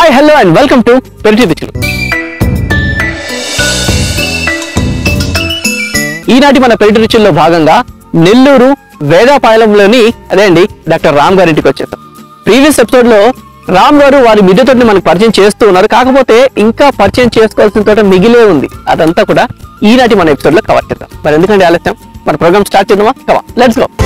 Hi hello and welcome to పెరిటి రుచులు ఈనాటి మన పెరిటి రుచుల్లో భాగంగా నెల్లూరు వేదాపాలెంలోని అదే అండి డాక్టర్ రామ్ గారింటికి వచ్చేసాం ప్రీవియస్ ఎపిసోడ్ లో రామ్ గారు వారి మిద్దె తోటని మనకు పరిచయం చేస్తూ ఉన్నారు కాకపోతే ఇంకా పరిచయం చేసుకోవాల్సిన తోట మిగిలే ఉంది అదంతా కూడా ఈనాటి మన ఎపిసోడ్ లో కవర్ చేద్దాం మరి ఎందుకంటే ఆలస్యం మన ప్రోగ్రామ్ స్టార్ట్ చేద్దామా కవా లెట్స్ గో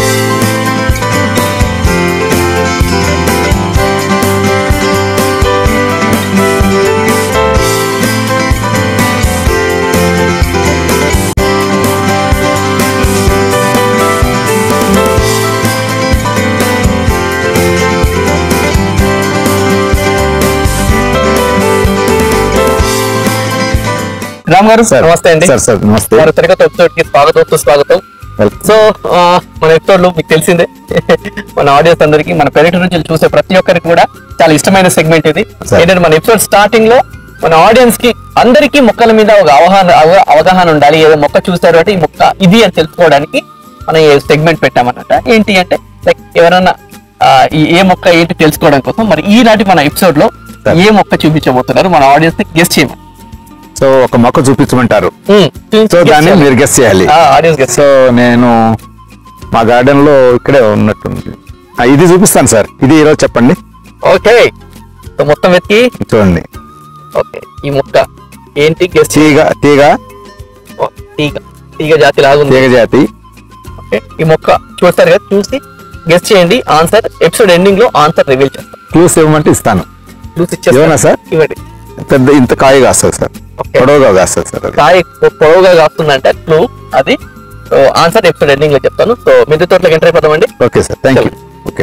రామ్ గారు సార్ నమస్తే అండి సార్ సార్ నమస్తే వారు తిరగత ఎపిసోడ్ కి స్వాగతం సుస్వాగతం వెల్కమ్. సో ఆ, మన ఎపిసోడ్ లో మీకు తెలిసిందే మన ఆడియన్స్ అందరికి మన పెరిటి నుంచి చూసే ప్రతి ఒక్కరికి కూడా చాలా ఇష్టమైన సెగ్మెంట్ ఇది Sir. ఏంటంటే మన ఎపిసోడ్ స్టార్టింగ్ లో మన ఆడియన్స్ కి అందరికీ మొక్కల మీద ఒక అవగాహన అవ- అవగాహన ఉండాలి ఏదో మొక్క చూసారు అంటే ఈ మొక్క ఇది అని తెలుసుకోవడానికి మనం ఈ సెగ్మెంట్ పెట్టామన్నమాట ఏంటి అంటే లైక్ ఎవరైనా ఆ, ఈ ఏ మొక్క ఏంటి తెలుసుకోవడం కోసం మరి ఈనాటి మన ఎపిసోడ్ లో Sir. ఏ మొక్క చూపించబోతున్నారు మన ఆడియన్స్ ని గెస్ట్ చేయమని సో ఒక మొక్క చూపించమంటారు సో దాన్ని మీరు గెస్ చేయాలి ఆడియన్స్ గెస్ట్ సో నేను మా గార్డెన్ లో ఇక్కడే ఉన్నట్టుంది ఆ, ఇది చూపిస్తాను సార్ ఇది ఈరోజు చెప్పండి ఓకే సో మొత్తం వెతికి చూడండి ఓకే ఈ మొక్క ఏంటి గెస్ట్ తీగ తీగ తీగ తీగ జాతి లాగుంది తీగ జాతి ఓకే ఈ మొక్క చూస్తారు కదా చూసి గెస్ట్ చేయండి ఆన్సర్ ఎపిసోడ్ ఎండింగ్ లో ఆన్సర్ రివీల్ చేస్తాం క్లూస్ ఇవ్వమంటే ఇస్తాను చూసి ఏమన్నా ఇచ్చేస్తాను సార్ ఇవ్వండి పెద్ద ఇంత కాయ కాస్తుంది సార్ ఓకే పొడవుగా కాస్తుంది సార్ అది. కాయ పొ- పొడవుగా కాస్తుందంటే క్లూ అది సో ఆన్సర్ ఎపిసోడ్ ఎండింగ్ లో చెప్తాను సో మిద్దె తోటలోకి ఎంటర్ అయిపోతామండి okay sir thank you okay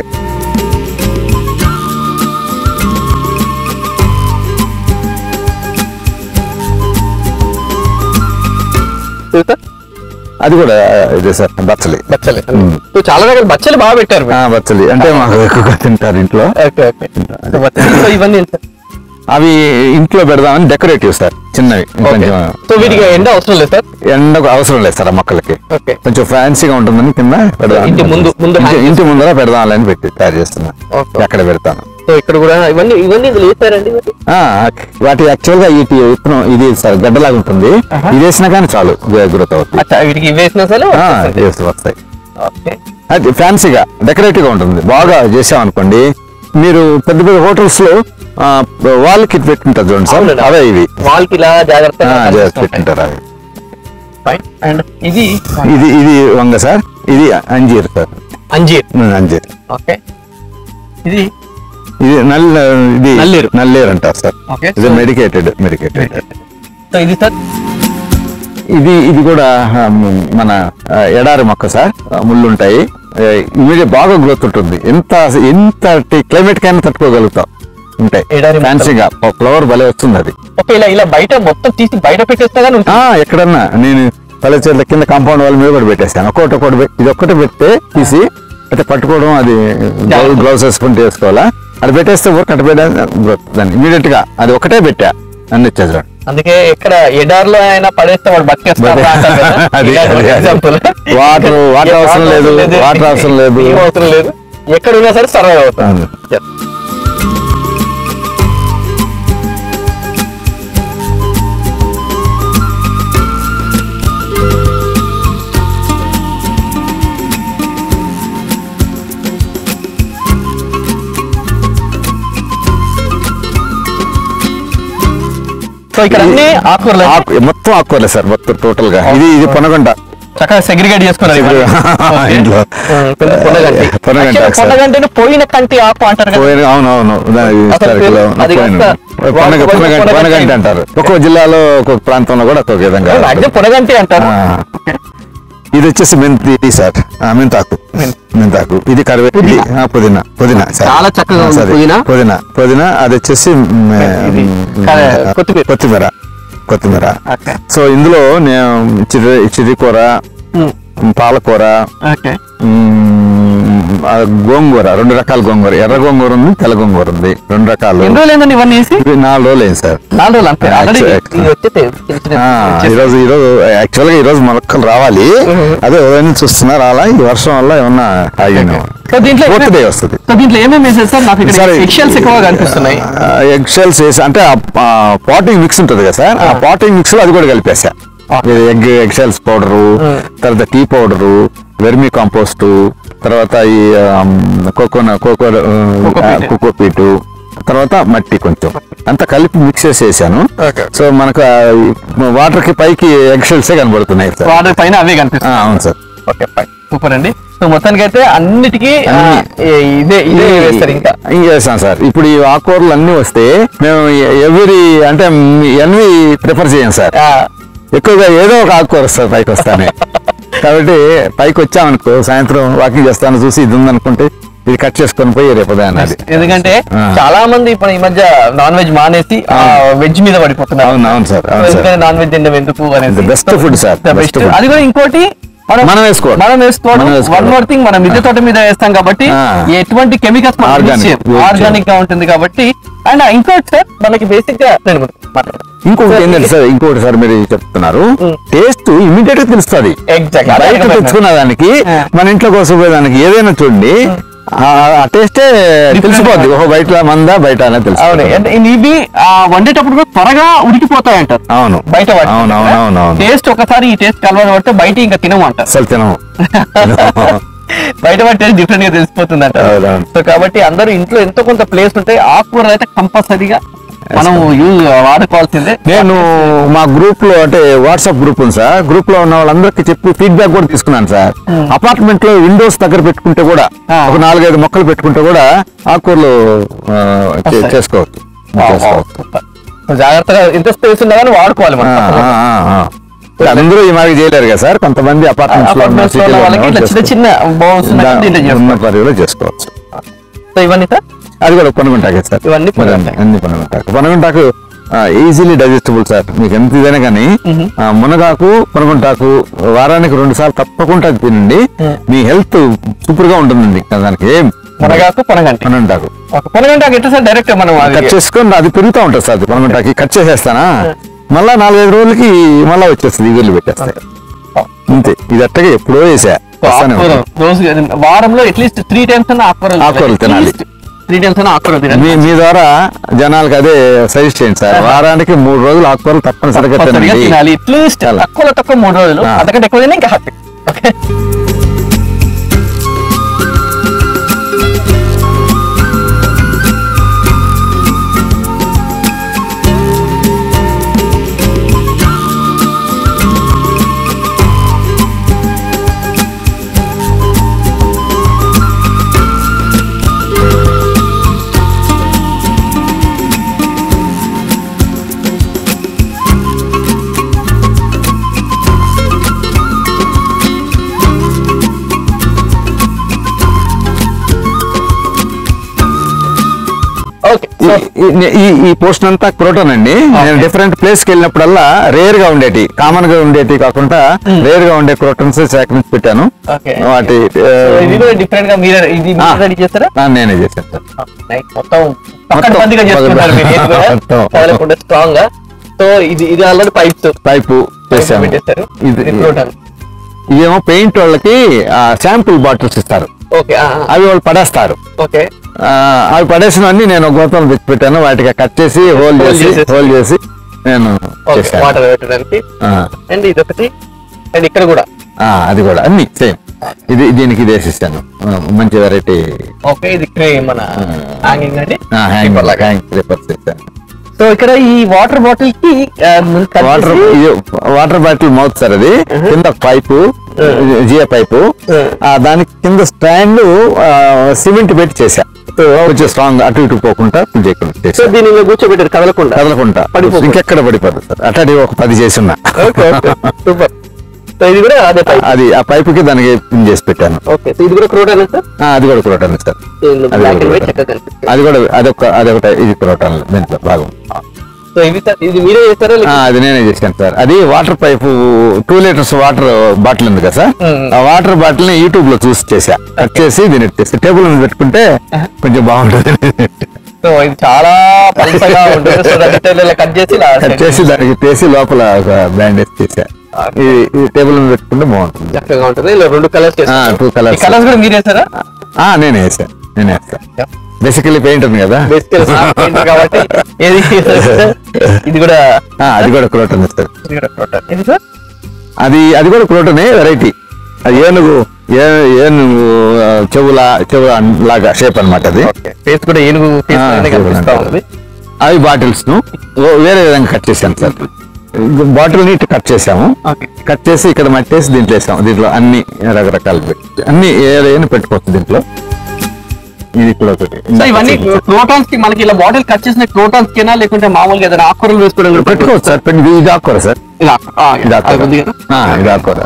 చూస్తా అది కూడా ఇదే సార్ బచ్చలి బచ్చలే మ్మ్. సో చాలా రకాల బచ్చలు బాగా పెట్టారు ఆ, బచ్చలి అంటే మాకు ఎక్కువగా తింటారు ఇంట్లో ఓకే ఓకే సో బచ్చలి. సో ఇవన్నీ ఎంత? అవి ఇంట్లో పెడదామని డెకరేటివ్ సార్ చిన్నవి ఓకే కొంచెం సో వీటికి ఎండ అవసరం లేదు సార్ ఎండకు అవసరం లేదు సార్ ఆ మొక్కలకి ఓకే కొంచెం ఫ్యాన్సీగా ఉంటుందని కింద పెడదాం ఇంటి ముందు- ముందు ఇంటి- hang ఇంటి ముందర పెడదామని పెట్టి తయారు చేస్తున్నా ఓకే. అక్కడ పెడతాను సో ఇక్కడ కూడా ఇవన్నీ ఇవన్నీ ఇందులో వేస్తారండి ఇవన్నీ? ఆ, వాటి యాక్చువల్ గా వీటి విత్తనం ఇది సార్ గడ్డలాగా ఉంటుంది ఆహా. ఇది వేసినా కానీ చాలు గ్రోత్ అవుతుంది అచ్చా వీటికి ఇవి వేసినా సరే ఆ, వచ్చేస్తుంది. వేస్తూ వస్తాయి ఓకే అది ఫ్యాన్సీగా డెకరేటివ్ గా ఉంటుంది బాగా చేసామనుకోండి మీరు పెద్ద పెద్ద హోటల్స్ లో వాల్ కిట్ పెట్టుకుంటారు చూడండి సార్ అవునండి. అవే ఇవి వాళ్ళకి ఇలా జాగ్రత్తగా ఆ, కనిపిస్తూ ఉంటాయి. పెట్టుకుంటారు అవి Fine. అండ్ ఇది ఇది ఇది వంగ సార్ ఇది అంజీర్ సార్ అంజీర్ ఉమ్, అంజీర్ ఓకే ఇది ఇది నల్ల ఇది నల్లేరు. నల్లేరు అంటారు సార్ ఓకే ఇది మెడికేటెడ్ మెడికేటెడ్ సో ఇది సార్ ఇది ఇది కూడా ఆ, మ్, మన ఆ, ఎడారి మొక్క సార్ ఆ, ముళ్ళు ఉంటాయి ఇమీడియట్ బాగా గ్రోత్ ఉంటుంది ఎంత ఎంత క్లైమేట్ కైనా తట్టుకోగలుగుతాం ఉంటాయి ఎడారి మొక్కలు. ఫ్యాన్సీగా ఫ్లవర్ భలే వస్తుంది అది ఓకే ఇలా ఇలా బయట మొత్తం తీసి బయట పెట్టేస్తా కానీ ఉంటుంది. ఆ ఎక్కడన్నా నేను పల్లెచీరల కింద కాంపౌండ్ వాళ్ళ మీద కూడా పెట్టేస్తాను ఒక్కొక్కటి ఒక్కొక్కటి పెట్టి- ఇది ఒక్కటి పెడితే తీసి అయితే పట్టుకోవడం అది జాగ్రత్త. గ్లౌస్ వేసుకుని చేసుకోవాలా అది పెట్టేస్తే ఊరికి అట్ట పెట్టా దాన్ని ఇమీడియట్ గా అది ఒకటే పెట్టా అన్ని ఇచ్చేసాడు అందుకే ఎక్కడ ఎడార్లో అయినా పడేస్తే వాడు బతికేస్తాడు అది, అది, అది. ఎగ్జాంపుల్ వాటర్ వాటర్ అవసరం లేదు వాటర్ అవసరం లేదు ఏం అవసరం లేదు ఎక్కడ ఉన్నా సరే సర్వైవ్ అవుతాం అవును. Yes. సో ఇక్కడ అన్ని ఆకుకూరలు ఆకు- మొత్తం ఆకుకూరలే సార్ మొత్తం టోటల్ గా ఇది ఇది పొనగంట చక్కగా సెగ్రిగేట్ చేసుకున్నారు ఇవన్నీ. Okay. ఇంట్లో. ఆ, పెద్ద పొన్నగంటి పొన్నగంటి Actually, ఆకు సార్. పొన్నగంటేనే పోయిన కంటి ఆకు అంటారు కదా పోయిన అవును అవును దాని అసలు historical లో అది పోయిన. కాస్త పొనగ- వాళ్ళు పొనగంటి పొనగంటి పొనగంటి అంటారు ఒక్కొక్క జిల్లాలో ఒక్కొక్క ప్రాంతంలో కూడా ఒక్కొక్క విధంగా మాక్సిమం పొనగంటి అంటారు ఆ. ఇది వచ్చేసి మెంతి టీ సార్ ఆ, మెంతాకు మెంతాకు ఇది కరివే ఇది, ఆ, పుదీనా పుదీనా సార్. చాలా చక్కగా ఆ, ఉంది సరే. పుదీనా. పుదీనా పుదీనా అది వచ్చేసి మ్, ఇది మ్, కర- కొత్తిమీర. కొత్తిమీర కొత్తిమీర ఓకే సో ఇందులో నేను చిరి చిరికూర మ్, పాలకూర ఓకే మ్, ఆ, గోంగూర రెండు రకాల గోంగూర ఎర్ర గోంగూర ఉంది తెల్ల గోంగూర ఉంది రెండు రకాలు ఎన్ని రోజులు ఏంటండి ఇవన్నీ వేసి ఇవి నాలుగు రోజులు అయింది సార్ నాలుగు రోజులు అంతే Yeah, ఆల్రెడీ exactly. ఇది వచ్చేసాయి. చిన్న చిన్న ఆ, వచ్చేసాయి. ఈ రోజు ఈ రోజు యాక్చువల్ గా ఈ రోజు మొలకలు రావాలి అదే ఉదయం నుంచి చూస్తున్నారు అలా ఈ వర్షం వల్ల ఏమన్నా ఆగినాం సో దీంట్లో ఫోర్త్ డే ఏమేమి- వస్తుంది సో దీంట్లో ఏమేమి వేసారు సార్ నాకు ఇక్కడ ఎక్షల్స్ ఎక్కువగా కనిపిస్తున్నాయి ఎగ్ షెల్స్ వేసి అంటే పాటింగ్ మిక్స్ ఉంటుంది కదా సార్ ఆ పాటింగ్ మిక్స్ లో అది కూడా కలిపేసా ఎగ్ ఎగ్ షెల్స్ పౌడరు తర్వాత టీ పౌడరు వెర్మి కాంపోస్ట్ తర్వాత ఈ కోకోన కోకో Cocopeat. కోకోపీటు తర్వాత మట్టి కొంచెం అంతా కలిపి మిక్స్ చేసి వేసాను Okay. సో మనకు వాటర్ కి పైకి ఎగ్ షెల్స్ కనబడుతున్నాయి సార్ వాటర్ పైన అవే ఆ, కనిపిస్తున్నాయి అవును సార్ ఓకే ఫైన్ సూపర్ అండి సో మొత్తానికి అయితే అన్నిటికీ ఆ, ఏ- ఇదే ఇదే వేస్తారు ఇంకా ఇంకా వేస్తాం సార్ ఇప్పుడు ఈ ఆకుకూరలు అన్ని వస్తే మేము ఎవరి అంటే ఎన్వి ప్రిఫర్ చేయం సార్ ఆ, ఎక్కువగా ఏదో ఒక ఆకుకూర వస్తుంది పైకి వస్తానే కాబట్టి పైకి వచ్చామనుకో సాయంత్రం వాకింగ్ చేస్తాను చూసి ఇది ఉందనుకుంటే ఇది కట్ చేసుకొని పోయి రేపు ఉదయం అది ఎందుకంటే ఆ. చాలా మంది ఇప్పుడు ఈ మధ్య నాన్ వెజ్ మానేసి వెజ్ మీద పడిపోతున్నారు అవును అవును సార్ అవును సార్ ఎందుకంటే నాన్ వెజ్ తినడం ఎందుకు అనేసి The best food, sir. The Best best. food. అది కూడా ఇంకోటి మనం వేసుకోవడం. మనం వేసుకోవడం మనం వేసుకోవడం. వన్ మోర్ థింగ్ మనం మిద్దె తోట మీద వేస్తాం కాబట్టి ఆ. ఎటువంటి కెమికల్స్ Organic. ఆర్గానిక్ గా ఉంటుంది కాబట్టి అండ్ ఇంకోటి సార్ మనకి బేసిక్ గా నేను మాట్లాడతాను ఇంకొకటి ఏంటంటే సార్ ఇంకొకటి సార్ మీరు చెప్తున్నారు టేస్ట్ ఇమీడియట్ గా తెలుస్తుంది Exactly. బయట తెచ్చుకున్న దానికి ఆ. మన ఇంట్లో కోసం దానికి ఏదైనా చూడండి ఆ టేస్టే తెలిసిపోద్ది ఓహో బయట మందా బయట అనేది అవును తెలుసు అంటే ఇవి ఆ, వండేటప్పుడు కూడా త్వరగా ఉడికిపోతాయి అంటారు అవును బయట అవును అవును అవును అవును టేస్ట్ ఒకసారి ఈ టేస్ట్ కలవాలి పడితే బయట ఇంకా తినమంటారు అసలు తినము బయట వాటి టేస్ట్ డిఫరెంట్ గా తెలిసిపోతుంది అంటారు అవునవును. సో కాబట్టి అందరూ ఇంట్లో ఎంతో కొంత ప్లేస్ ఉంటాయి ఆకుకూరలు అయితే కంపల్సరీగా మనం యూజ్ వాడుకోవాల్సిందే నేను మా గ్రూప్ లో అంటే వాట్సాప్ గ్రూప్ ఉంది సార్ గ్రూప్ లో ఉన్న వాళ్ళందరికీ చెప్పి ఫీడ్బ్యాక్ కూడా తీసుకున్నాను సార్ అపార్ట్మెంట్ లో విండోస్ దగ్గర పెట్టుకుంటే కూడా ఆ. ఒక నాలుగైదు మొక్కలు పెట్టుకుంటే కూడా ఆకుకూరలు ఆ, చే- వస్తాయి. చేసుకోవచ్చు చేసుకోవచ్చు సో జాగ్రత్తగా ఎంత స్పేస్ ఉన్నా కానీ వాడుకోవాలి ఆ, మనం ఆ, ఆ, ఆ. అందరూ ఈ మాదిరి చేయలేరు కదా సార్ కొంతమంది అపార్ట్మెంట్స్ లో ఉన్న అపార్ట్మెంట్స్ లో city ఉన్న లో ఉన్న వాళ్ళకి ఇట్లా వాళ్ళు చిన్న చిన్న బౌల్స్ చేసుకోవచ్చు. ఉన్న పరిధిలో చేసుకోవచ్చు సో ఇవన్నీ సార్ అది కూడా పనుకుంటాకే సార్ ఇవన్నీ పనుగుంటాకు. అన్ని పనుకుంటాకు పనుకుంటాకు ఈజీలీ డైజెస్టబుల్ సార్ మీకు ఎంత ఇదైనా కానీ ఆ, మునగాకు పనుకుంటాకు వారానికి రెండు సార్లు తప్పకుండా తినండి మీ హెల్త్ సూపర్ గా ఉంటుందండి దానికి ఏం మునగాకు పొనగంటి పనుకుంటాకు ఒక పొనగంటాకు ఎట్లా సార్ డైరెక్ట్ మనం అది కట్ చేసుకొని అది పెరుగుతూ ఉంటుంది సార్ పనుకుంటాకి కట్ చేసేస్తానా మళ్ళా నాలుగైదు రోజులకి మళ్ళా వచ్చేస్తుంది ఇది పెట్టేస్తాయి అంతే ఇది అట్టగా ఎప్పుడో వేసా వస్తానే ఆకుకూర ఉంటుంది. రోజు వారంలో అట్లీస్ట్ త్రీ టైమ్స్ అన్న ఆకుకూరలు ఆకుకూరలు తినాలి. త్రీ టైమ్స్ అన్న ఆకుకూరలు తినాలి మీ మీ ద్వారా జనాలకి అదే సజెస్ట్ చేయండి సార్ వారానికి మూడు రోజులు ఆకుకూరలు తప్పనిసరిగా తప్పనిసరిగా తినండి తినాలి అట్లీస్ట్ చాలా. తక్కువ తక్కువ మూడు రోజులు ఆ. అంతకంటే ఎక్కువ తిన్నా ఇంకా హ్యాపీ ఓకే ఓకే ఈ- ఈ- ఈ ఈ పోర్షన్ అంతా ప్రోటీన్ అండి నేను డిఫరెంట్ ప్లేస్ కి వెళ్ళినప్పుడల్లా రేర్ గా ఉండేటి కామన్ గా ఉండేటి కాకుండా రేర్ గా ఉండే ప్రోటీన్స్ సేకరించి పెట్టాను ఓకే వాటి సో ఇది కూడా డిఫరెంట్ గా మీరే ఇది ఆ. రెడీ చేస్తారా ఆ, నేనే చేశాను సార్ నైస్ మొత్తం పక్కన మొత్తం బందిగా చేసుకుంటారు మీరు ఏది కూడా మొత్తం. కదలకుండా స్ట్రాంగ్ గా సో ఇది ఇది ఆల్రెడీ పైప్స్ పైపు చేశాను పెట్టేస్తారు ఇది ఇది ప్రోటాన్ ఇదేమో పెయింట్ వాళ్ళకి శాంపుల్ బాటిల్స్ ఇస్తారు ఓకే అవి వాళ్ళు పడేస్తారు ఓకే ఆ, అవి పడేసినవన్నీ నేను ఒక గోతం తెచ్చి పెట్టాను వాటికి కట్ చేసి హోల్ Hole చేసి చేసేసి. హోల్ చేసి నేను ఓకే చేశాను వాటర్ పెట్టడానికి ఆ, అండ్ ఇదొకటి అండ్ ఇక్కడ కూడా ఆ, అది కూడా అన్ని సేమ్ ఇది దీనికి ఇది వేసిస్తాను ఆ, మంచి వెరైటీ ఓకే ఇది క్రే- మన హ్యాంగింగ్ అండి హ్యాంగ్ Paper లాగా. హ్యాంగ్ పేపర్స్ ఇస్తాను సో ఇక్కడ ఈ వాటర్ బాటిల్ కి ఆ, ముందు cut వాటర్ చేసి- ఇది వాటర్ బాటిల్ మౌత్ సార్ అది కింద పైపు జియో పైపు ఆ, దానికి కింద స్టాండ్ సిమెంట్ పెట్టి చేశా కొంచెం స్ట్రాంగ్ అటు ఇటు పోకుండా చేయకుండా సో చేశా దీని మీద కూర్చోబెట్టారు కదలకుండా కదలకుండా పడిపోకుండా. ఇంకెక్కడ పడిపోదు సార్ అట్లాంటి ఒక పది చేస్తున్నా ఓకే ఓకే సూపర్ సో ఇది కూడా అదే పైప్ అది ఆ పైపుకి దానికి పిన్ చేసి పెట్టాను ఓకే సో ఇది కూడా క్రోటాన్ సార్ ఆ, అది కూడా కురటాను సార్ అది బ్లాక్ అండ్ కూడా వైట్ కురోటాన్. చక్కగా కనిపిస్తుంది అది కూడా అదొక అదొకటి ఇది కురటాను దీంట్లో భాగం సో ఇవి సార్ ఇది మీరే చేస్తారా ఆ, లేకపోతే- అది నేనే చేశాను సార్ అది water pipe two litres water bottle ఉంది కదా సార్ మ్మ్. ఆ వాటర్ బాటిల్ ని యూట్యూబ్ లో చూసి చేసా కట్ చేసి దీన్ని చేసి టేబుల్ మీద పెట్టుకుంటే కొంచెం బాగుంటుంది సో ఇది చాలా పలసగా ఉంటుంది సో దాన్ని ఇలా కట్ చేసి ఇలా కట్ చేసి దానికి చేసి లోపల ఒక బ్యాండేజ్ చేసా ఇది ఇది టేబుల్ మీద పెట్టుకుంటే బాగుంటుంది చక్కగా ఉంటుంది ఇలా రెండు కలర్స్ ఆ, two colours. కలర్స్ కూడా మీరు వేస్తారా ఆ నేనే వేసా నేనే వేస్తా బేసికలీ పెయింట్ ఉంది కదా బేసికల్ కాబట్టి ఏది ఇది కూడా ఆ, అది కూడా క్రోటన్ సార్ ఇది కూడా product. ఇది సార్ అది అది కూడా క్రోటనే వెరైటీ అది ఏనుగు ఏ- ఏనుగు ఆ, చెవుల చెవు లాగా షేప్ అన్నమాట అది ఫేస్ కూడా ఏనుగు ఫేస్ ఆ, లాగానే కనిపిస్తా ఉంది అవి బాటిల్స్ ను ఓ- వేరే విధంగా కట్ చేశాను సార్ బాటిల్ ని ఇటు కట్ చేసాము ఓకే కట్ చేసి ఇక్కడ మట్టేసి దీంట్లో వేసాము దీంట్లో అన్ని రకరకాలు పెట్టి అన్ని ఏదైనా పెట్టుకోవచ్చు దీంట్లో ఇది ఇక్కడ ఒకటి సో ఇవన్నీ క్రోటాన్స్ కి మనకి ఇలా బాటిల్ కట్ చేసిన క్రోటాన్స్ కినా లేకుంటే మామూలుగా ఏదైనా ఆకుకూరలు వేసుకోవడం కూడా పెట్టుకోవచ్చు సార్ పెట్టి ఇది ఆకుకూర సార్ ఇది ఆకు- ఆ, ఇది అది ఉంది ఆకుకూర కదా ఆ, ఇది ఆకుకూర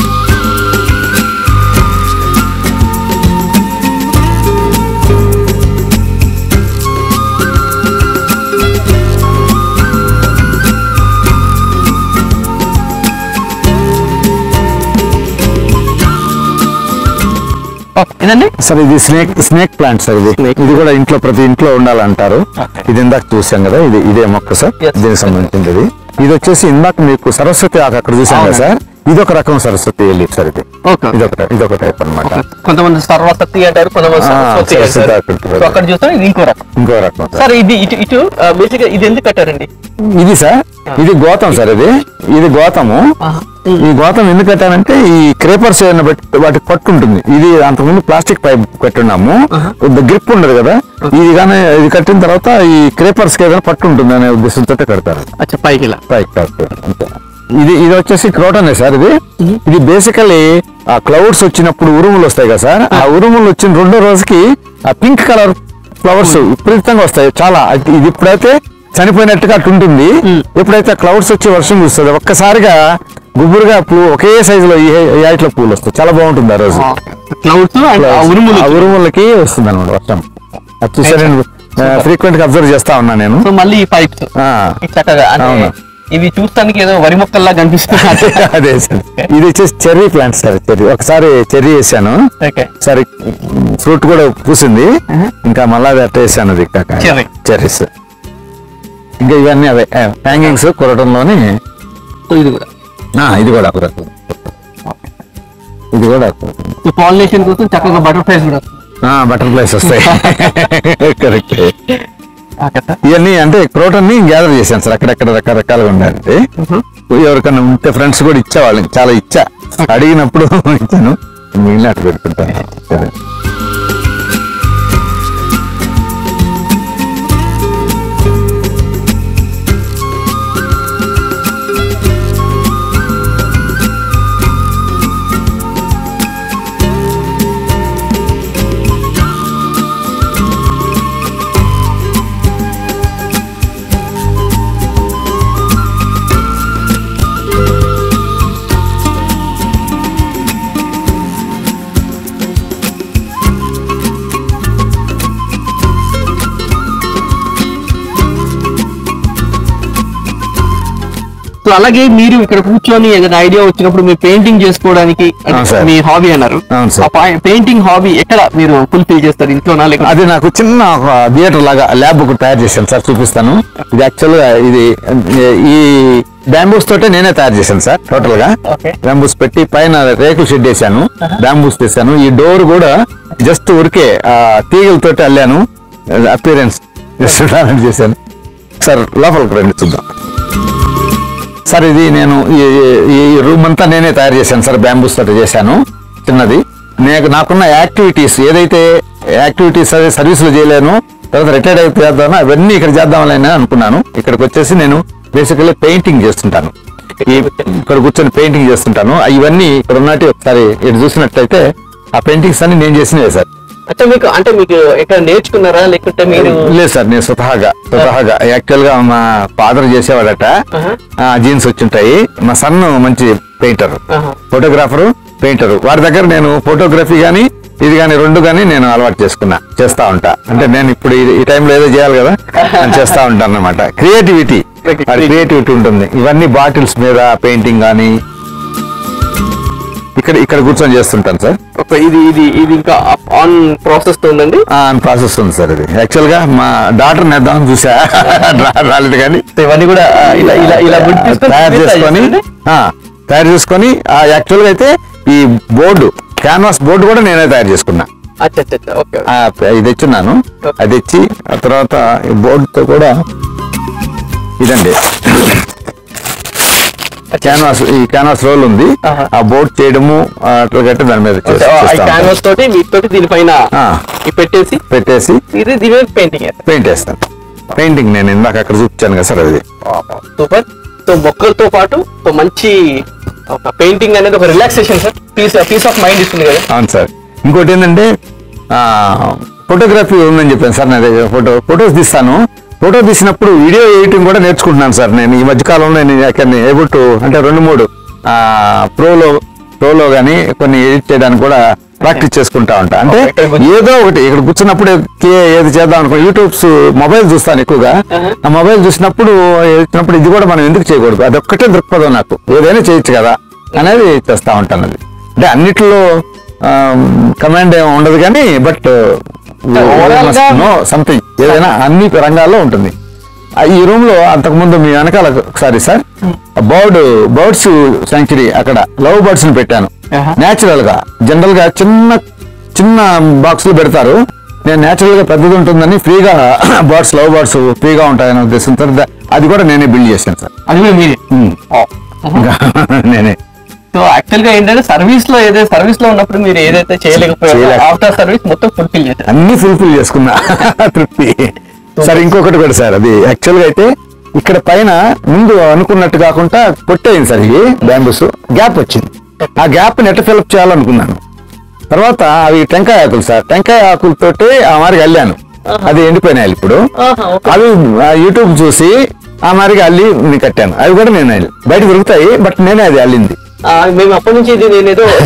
ఓకే, ఇదండి సార్ ఇది స్నేక్ స్నేక్ ప్లాంట్ సార్ ఇది Snake. ఇది కూడా ఇంట్లో ప్రతి ఇంట్లో ఉండాలంటారు Okay. ఇది ఇందాక చూసాం కదా ఇది ఇదే మొక్క సార్ Yes. దీనికి సంబంధించింది ఇది ఇది వచ్చేసి ఇందాక మీకు సరస్వతి ఆకు అక్కడ చూసాం కదా అవునండి. సార్ ఇది ఒక రకం సరస్వతి ఎల్లి సార్ ఇది ఓకే ఇది ఒక ఇది ఒక టైప్ అన్నమాట కొంతమంది సర్వశక్తి అంటారు కొంతమంది ఆ, సరస్వతి సరస్వతి అంటారు అంటారు. సో అక్కడ చూస్తాం ఇది ఇంకో రకం ఇంకో రకం సార్ సార్ ఇది ఇటు ఇటు బేసిక్ గా ఇది ఎందుకు కట్టారండి ఇది సార్ ఇది గోతం సార్ ఇది ఇది గోతము ఈ గోతం ఎందుకు కట్టానంటే ఈ క్రేపర్స్ ఏమైనా పెట్టి వాటికి పట్టు ఉంటుంది ఇది అంతకుముందు ప్లాస్టిక్ పైప్ పెట్టున్నాము గ్రిప్ ఉండదు కదా ఇది కానీ ఇది కట్టిన తర్వాత ఈ క్రేపర్స్ కి ఏదైనా పట్టు ఉంటుంది అనే ఉద్దేశంతో కడతారు అచ్చా పైకి ఇలా పైకి కడతారు అంతే. ఇది ఇది వచ్చేసి క్రోటనే సార్ ఇది ఇది బేసికలీ ఆ క్లౌడ్స్ వచ్చినప్పుడు ఉరుములు వస్తాయి కదా సార్ ఆ ఉరుములు వచ్చిన రెండో రోజుకి ఆ పింక్ కలర్ ఫ్లవర్స్ విపరీతంగా వస్తాయి చాలా అది- ఇది ఇప్పుడైతే చనిపోయినట్టుగా అట్టు ఉంటుంది ఎప్పుడైతే క్లౌడ్స్ వచ్చి వర్షం చూస్తుంది ఒక్కసారిగా గుబురుగా పూ ఒకే సైజు లో ఈ హైట్ లో పూలు వస్తాయి చాలా బాగుంటుంది ఆ రోజు క్లౌడ్స్ అండ్ ఆ ఉరుములు ఆ ఉరుములకి వస్తుంది అనమాట వర్షం అది చూసా నేను ఫ్రీక్వెంట్ గా అబ్జర్వ్ చేస్తా ఉన్నా నేను సో మళ్ళీ ఈ పైప్స్ ఆ, చక్కగా అంటే అవును. ఇవి చూస్తానికి ఏదో వరి మొక్కల్లా కనిపిస్తున్నాయి అదే సార్ ఇది వచ్చేసి చెర్రీ ప్లాంట్ సార్ చెర్రీ ఒకసారి చెర్రీ వేసాను ఓకే సరే ఫ్రూట్ కూడా పూసింది ఇంకా మళ్ళా అది అట్ట వేసాను అది Cherry. చెర్రీస్ ఇంకా ఇవన్నీ అవే హ్యాంగింగ్స్ కొరటంలోని సో ఇది కూడా ఆ, ఇది కూడా ఒక రకం ఇది కూడా ఒక రకం. సో పాలినేషన్ కోసం చక్కగా బటర్ఫ్లైస్ కూడా ఆ, బటర్ఫ్లైస్ వస్తాయి కరెక్ట్ ఓకే సార్ ఇవన్నీ అంటే క్రోటన్ ని గ్యాదర్ చేశాను సార్ అక్కడక్కడ రకరకాలుగా ఉండాలంటే ఎవరికన్నా ఉంటే ఫ్రెండ్స్ కూడా ఇచ్చేవాళ్ళని చాలా ఇచ్చా అడిగినప్పుడు ఇచ్చాను మిగిలిన అటు పెట్టుకుంటాను సరే. సో అలాగే మీరు ఇక్కడ కూర్చొని ఏదైనా ఐడియా వచ్చినప్పుడు మీరు పెయింటింగ్ చేసుకోవడానికి అంటే అవును సార్. మీ హాబీ అన్నారు అవును సార్. ఆ పెయింటింగ్ హాబీ ఎక్కడ మీరు ఫుల్ఫిల్ చేస్తారు ఇంట్లోనా లేకపోతే అది నాకు చిన్న థియేటర్ లాగా ల్యాబ్ ఒకటి తయారు చేశాను సార్ చూపిస్తాను ఇది యాక్చువల్ గా ఇది ఈ బ్యాంబూస్ తోటే నేనే తయారు చేశాను సార్ టోటల్ గా Okay. బ్యాంబూస్ పెట్టి పైన రేకుల షెడ్ వేసాను బ్యాంబూస్ తీసాను ఈ డోర్ కూడా జస్ట్ ఉరికే ఆ, తీగలతోటి అల్లాను అపీరెన్స్ చేశాను సార్ లోపలికి రండి చూద్దాం సార్ ఇది నేను ఈ- ఈ రూమ్ అంతా నేనే తయారు చేశాను సార్ బ్యాంబూస్ తోటి చేశాను చిన్నది నేను నాకున్న యాక్టివిటీస్ ఏదైతే యాక్టివిటీస్ అదే సర్వీసులు చేయలేను తర్వాత రిటైర్డ్ అయితే చేద్దామో అవన్నీ ఇక్కడ చేద్దామని అనుకున్నాను ఇక్కడికి వచ్చేసి నేను బేసికల్లీ పెయింటింగ్ చేస్తుంటాను ఈ ఇక్కడ కూర్చొని పెయింటింగ్ చేస్తుంటాను ఇవన్నీ ఇక్కడ ఉన్నట్టు ఒకసారి ఇటు చూసినట్లయితే ఆ పెయింటింగ్స్ అన్ని నేను చేసినవే సార్ అంటే మీకు అంటే మీకు ఎక్కడ నేర్చుకున్నారా లేకుంటే మీరు లేదు సార్ నేను స్వతహాగా స్వతహాగా యాక్చువల్ గా మా ఫాదర్ చేసేవాడట ఆహా. ఆ జీన్స్ వచ్చింటాయి మా సన్ మంచి పెయింటర్ ఆహా. ఫోటోగ్రాఫర్ పెయింటర్ వారి దగ్గర నేను ఫోటోగ్రఫీ గానీ ఇది గానీ రెండు గానీ నేను అలవాటు చేసుకున్నా చేస్తా ఉంటా అంటే నేను ఇప్పుడు ఈ- ఈ టైంలో ఏదో చేయాలి కదా నేను చేస్తా ఉంటాను అనమాట క్రియేటివిటీ క్రియేటివిటీ ఉంటుంది ఇవన్నీ బాటిల్స్ మీద పెయింటింగ్ కానీ ఇక్కడ ఇక్కడ కూర్చొని చేస్తుంటాను సార్ ఓకే ఇది ఇది ఇది ఇంకా ఆన్ ప్రాసెస్ తో ఉందండి అని ప్రాసెస్ ఉంది సార్ ఇది యాక్చువల్ గా మా డాక్టర్ నేద్దామని చూసా రా- రాలేదు కానీ సో ఇవన్నీ కూడా ఆ, ఇలా ఇలా ఇలా wood తీసుకొని తయారు చూపిస్తా చేసుకొని చేయండి. ఆ, తయారు చేసుకొని యాక్చువల్ గా అయితే ఈ బోర్డు క్యాన్వాస్ బోర్డు కూడా నేనే తయారు చేసుకున్నా అచ్చా అచ్చా అచ్చా ఓకే ఆ, ఇది తెచ్చున్నాను అది తెచ్చి ఆ తర్వాత ఈ బోర్డుతో కూడా ఇదండి క్యాన్వాస్ ఈ క్యాన్వాస్ రోల్ ఉంది ఆహా. ఆ బోర్డ్ చేయడము ఆ, అట్లా గట్టి దాని మీద చేస్- ఈ చేస్తా ఉంటాను. క్యాన్వాస్ తోటి వీటితోటి దీనిపైన ఆ. ఇవి పెట్టేసి పెట్టేసి ఇది దీని మీద పెయింటింగ్ పెయింట్ వేస్తాను పెయింటింగ్ నేను ఇందాక అక్కడ చూపించాను కదా సార్ అది సూపర్ సో మొక్కలతో పాటు సో మంచి ఒక పెయింటింగ్ అనేది ఒక relaxation sir peace peace of mind ఇస్తుంది కదా అవును సార్ ఇంకోటి ఏంటంటే ఫోటోగ్రఫీ ఉందని చెప్పాను సార్ నా దగ్గర ఫోటో ఫొటోస్ తీస్తాను ఫోటో తీసినప్పుడు వీడియో ఎడిటింగ్ కూడా నేర్చుకుంటున్నాను సార్ నేను ఈ మధ్య కాలంలో నేను ఏబుల్ టు అంటే రెండు మూడు ప్రోలో ప్రోలో కానీ కొన్ని ఎడిట్ చేయడానికి కూడా ప్రాక్టీస్ చేసుకుంటా ఉంటా అంటే Okay, ఇక్కడ కూర్చో- ఏదో ఒకటి ఇక్కడ కూర్చున్నప్పుడు కే- ఏది చేద్దాం అనుకో యూట్యూబ్స్ మొబైల్ చూస్తాను ఎక్కువగా ఆ మొబైల్ చూసినప్పుడు చూసినప్పుడు ఇది కూడా మనం ఎందుకు చేయకూడదు అదొక్కటే దృక్పథం నాకు ఏదైనా చేయొచ్చు కదా అనేది చేస్తా ఉంటాను అది అంటే అన్నిట్లో కమాండ్ ఏమి ఉండదు కానీ బట్ overall గా- నో సంథింగ్ ఏదైనా అన్ని రంగాల్లో ఉంటుంది ఆ, ఈ రూమ్ లో అంతకు ముందు మీ వెనకాల ఒకసారి సార్ బర్డ్ బర్డ్స్ శాంక్చురీ అక్కడ లవ్ బర్డ్స్ ని పెట్టాను ఆహా. నేచురల్ గా జనరల్ గా చిన్న చిన్న బాక్స్ లో పెడతారు నేను నేచురల్ గా పెద్దది ఉంటుందని ఫ్రీగా బర్డ్స్ లవ్ బర్డ్స్ ఫ్రీగా ఉంటాయనే ఉద్దేశంతో ద- అది కూడా నేనే బిల్డ్ చేశాను సార్ అది కూడా మీది ఉమ్. నేనే సో యాక్చువల్ గా ఏంటంటే సర్వీస్ లో ఏదైతే సర్వీస్ లో ఉన్నప్పుడు మీరు ఏదైతే చేయలేకపోయారో చేయలేక- ఆఫ్టర్ సర్వీస్ మొత్తం ఫుల్ఫిల్ చేశారు అన్ని ఫుల్ఫిల్ చేసుకున్నా తృప్తి సార్ ఇంకొకటి కూడా సార్ అది యాక్చువల్ గా అయితే ఇక్కడ పైన ముందు అనుకున్నట్టు కాకుండా పొట్టయింది సార్ ఇది బ్యాంబూస్ గ్యాప్ వచ్చింది ఆ గ్యాప్ నెట్ ఫిల్అప్ చేయాలనుకున్నాను తర్వాత అవి టెంకాయ ఆకులు సార్ టెంకాయ ఆకులతోటి ఆ మారికి అల్లాను అది ఎండిపోయినాయి ఇప్పుడు ఆహా, okay. అవి ఆ యూట్యూబ్ చూసి ఆ మారికి అల్లి నేను కట్టాను అవి కూడా నేను అల్లి బయట దొరుకుతాయి బట్ నేనే అది అల్లింది ఆ, మేము అప్పటి నుంచి ఇది నేను ఏదో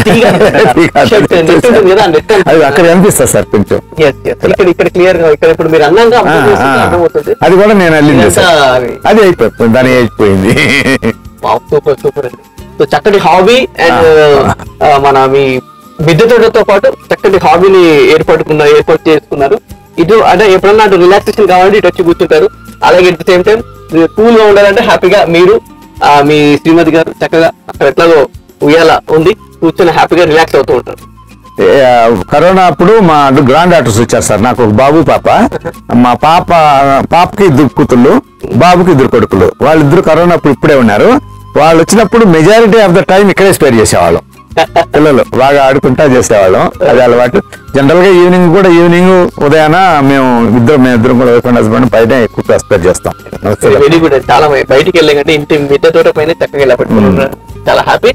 అది అక్కడ కనిపిస్తుంది సార్ కొంచెం ఇక్కడ ఇక్కడ క్లియర్ గా ఇక్కడ ఇప్పుడు మీరు అన్నాక ఆ, అర్థం చేస్తే ఆ. అర్థమవుతుంది అది కూడా నేను అల్లింది ఇదంతా సార్ అవి. అది అయిపోయింది దాని అయిపోయింది సూపర్ సూపర్ అండి సో చక్కటి హాబీ అండ్ మన మీ మిద్దె తోటతో పాటు చక్కటి హాబీని ఏర్పడుకున్నారు ఏర్పాటు చేసుకున్నారు ఇటు అంటే ఎప్పుడన్నా అటు రిలాక్సేషన్ కావాలంటే ఇటు వచ్చి కూర్చుంటారు అలాగే at the same time cool గా ఉండాలంటే హ్యాపీగా మీరు ఆ, మీ శ్రీమతి గారు చక్కగా అక్కడ ఎట్లాగో ఉయ్యాల ఉంది కూర్చొని హ్యాపీగా రిలాక్స్ అవుతూ ఉంటారు ఏ, ఆ, కరోనా అప్పుడు మా గ్రాండ్ డాటర్స్ వచ్చారు సార్ నాకు ఒక బాబు పాప మా పాప పాపకి ఇద్దరు కూతుళ్ళు బాబుకి ఇద్దరు కొడుకులు వాళ్ళిద్దరు కరోనా అప్పుడు ఇప్పుడే ఉన్నారు వాళ్ళు వచ్చినప్పుడు మెజారిటీ ఆఫ్ ద టైం ఇక్కడే స్పేర్ చేసేవాళ్ళం పిల్లలు బాగా ఆడుకుంటా చేసేవాళ్ళం అది అలవాటు జనరల్ గా ఈవినింగ్ కూడా ఈవినింగ్ ఉదయాన మేము ఇద్దరు మేము ఇద్దరం కూడా వైఫ్ అండ్ హస్బెండ్ బయట ఎక్కువ స్పేర్ చేస్తాం నమస్తే వెరీ గుడ్ చాలా మంది బయటికి వెళ్ళే కంటే ఇంటి మిద్దె తోట పైన చక్కగా ఇలా పెట్టుకుని ఉన్నారు. చాలా హ్యాపీ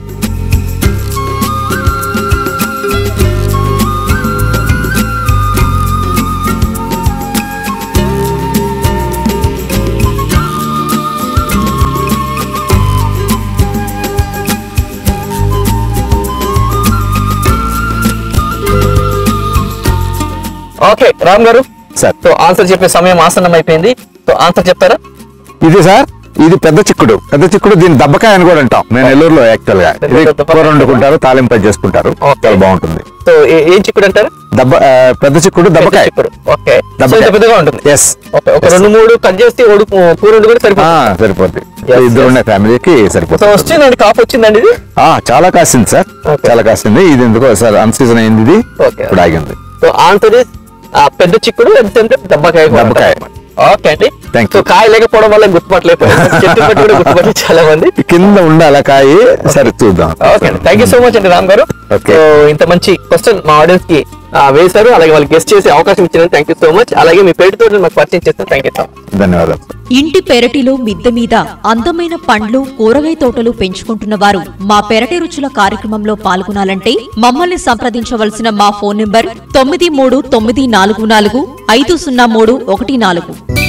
ఓకే రామ్ గారు సార్ సో ఆన్సర్ చెప్పే సమయం ఆసన్నం అయిపోయింది సో ఆన్సర్ చెప్తారా ఇది సార్ ఇది పెద్ద చిక్కుడు పెద్ద చిక్కుడు దీని దబ్బకాయ అని కూడా అంటాం నేను నెల్లూరులో యాక్చువల్ గా ఇది పెద్ద దబ్బకాయ. కూర వండుకుంటారు తాలింపు చేసుకుంటారు Okay. చాలా బాగుంటుంది సో ఏ- ఏం చిక్కుడు అంటారు దబ్బ ఆ, పెద్ద చిక్కుడు దబ్బకాయ చిక్కుడు ఓకే సో దబ్బకాయ. ఇంత పెద్దగా ఉంటుంది ఎస్ ఓకే ఒక రెండు మూడు కట్ చేస్తే ఒడు కూర వండు కూడా సరిపోతుంది సరిపోద్ది Yes, ఇద్దరు yes. ఉన్న ఫ్యామిలీకి సో సరిపోతుంది వచ్చిందండి కాపు వచ్చిందండి ఇది ఆ, చాలా కాసింది సార్ Okay. చాలా కాసింది ఇది ఎందుకో సార్ అన్ సీజన్ అయింది ఇది Okay. ఇప్పుడు ఆగింది సో ఆన్సర్ ఇస్ పెద్ద చిక్కుడు ఎంత అంటే దబ్బకాయ కూడా దబ్బకాయ. అంటారు. ఓకే అండి Thank సో you. కాయ లేకపోవడం వల్ల గుర్తుపట్టలేదు చెట్టు పట్టి కూడా గుర్తుపట్టి చాలా మంది కింద ఉండాల కాయ సరే చూద్దాం okay thank you so much అండి రామ్ గారు Okay. సో ఇంత మంచి క్వశ్చన్ మా ఆడియన్స్ కి ఆ, వేశారు అలాగే వాళ్ళు గెస్ట్ చేసే అవకాశం ఇచ్చినందుకు థ్యాంక్ యూ సో మచ్ అలాగే మీ పేరుతో మాకు పరిచయం చేస్తాను థ్యాంక్ యూ సో మచ్ ధన్యవాదాలు ఇంటి పెరటిలో మిద్దె మీద అందమైన పండ్లు కూరగాయ తోటలు పెంచుకుంటున్న వారు మా పెరటి రుచుల కార్యక్రమంలో పాల్గొనాలంటే మమ్మల్ని సంప్రదించవలసిన మా ఫోన్ నంబర్ తొమ్మిది మూడు తొమ్మిది నాలుగు నాలుగు ఐదు సున్నా మూడు ఒకటి నాలుగు